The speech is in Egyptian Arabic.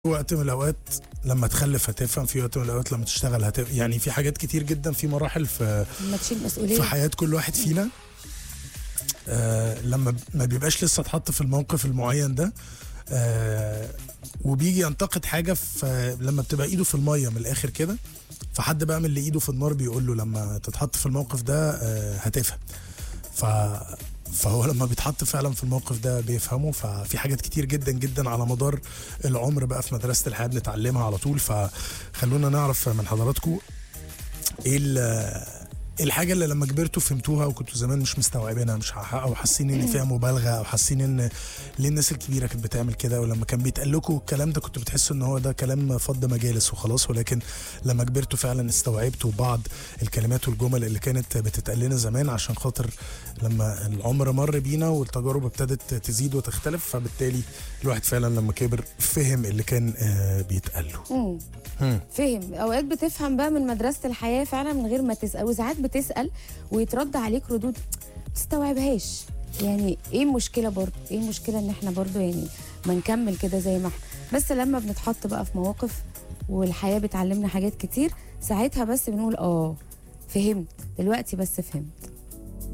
وقت من الاوقات لما تخلف هتفهم في وقت من الاوقات لما تشتغل هتفهم يعني في حاجات كتير جدا في مراحل في لما تشيل مسؤوليه في حياه كل واحد فينا آه لما ما بيبقاش لسه اتحط في الموقف المعين ده آه وبيجي ينتقد حاجه في لما بتبقى ايده في الميه من الاخر كده فحد بقى من اللي ايده في النار بيقول له لما تتحط في الموقف ده آه هتفهم ف فهو لما بيتحط فعلا في الموقف ده بيفهمه ففي حاجات كتير جدا جدا على مدار العمر بقى في مدرسه الحياه بنتعلمها على طول فخلونا نعرف من حضراتكم ايه ال- إيه الحاجه اللي لما كبرتوا فهمتوها وكنتوا زمان مش مستوعبينها مش ح- او حاسين ان فيها مبالغه او حاسين ان ليه الناس الكبيره كانت بتعمل كده ولما كان بيتقال لكم الكلام ده كنتوا بتحسوا ان هو ده كلام فض مجالس وخلاص ولكن لما كبرتوا فعلا استوعبتوا بعض الكلمات والجمل اللي كانت بتتقال لنا زمان عشان خاطر لما العمر مر بينا والتجارب ابتدت تزيد وتختلف فبالتالي الواحد فعلا لما كبر فهم اللي كان آه، بيتقال له مم. مم. فهم اوقات بتفهم بقى من مدرسه الحياه فعلا من غير ما تسال وساعات بتسال ويترد عليك ردود ما تستوعبهاش يعني ايه المشكله برضه ايه المشكله ان احنا برضه يعني ما نكمل كده زي ما احنا بس لما بنتحط بقى في مواقف والحياه بتعلمنا حاجات كتير ساعتها بس بنقول اه فهمت دلوقتي بس فهمت